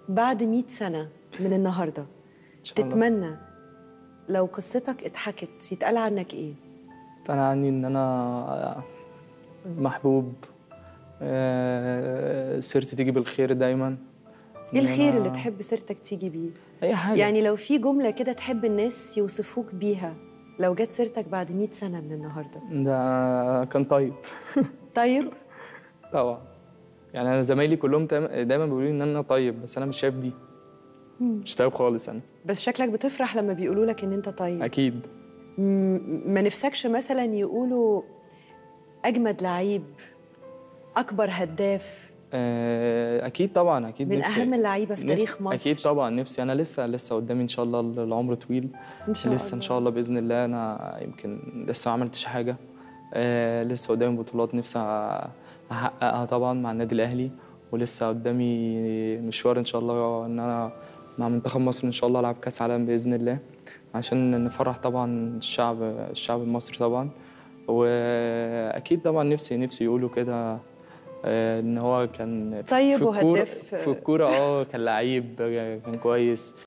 بعد 100 سنة من النهاردة ان شاء الله تتمنى لو قصتك اتحكت يتقال عنك ايه؟ انا عني ان انا محبوب آه، سيرتي تيجي بالخير دايما ايه إن الخير أنا- اللي تحب سيرتك تيجي بيه؟ اي حاجه يعني لو في جملة كده تحب الناس يوصفوك بيها لو جت سيرتك بعد 100 سنة من النهاردة ده كان طيب طيب طبعا يعني انا زمايلي كلهم دايما دايما بيقولوا لي ان انا طيب بس انا مش شايف دي مش طيب خالص انا بس شكلك بتفرح لما بيقولوا لك ان انت طيب اكيد م- ما نفسكش مثلا يقولوا اجمد لعيب اكبر هداف آه، اكيد طبعا اكيد من نفسي اهم اللعيبه في تاريخ نفسي- مصر اكيد طبعا نفسي انا لسه لسه قدامي ان شاء الله العمر طويل ان شاء لسه الله ان شاء الله باذن الله انا يمكن لسه ما عملتش حاجه آه لسه قدامي بطولات نفسي أ- احققها طبعا مع النادي الاهلي ولسه قدامي مشوار ان شاء الله ان انا مع منتخب مصر ان شاء الله العب كاس عالم باذن الله عشان نفرح طبعا الشعب الشعب المصري طبعا واكيد طبعا نفسي نفسي يقولوا كده آه، ان هو كان في- طيب في الكورة- وهداف. في الكوره اه كان لعيب كان كويس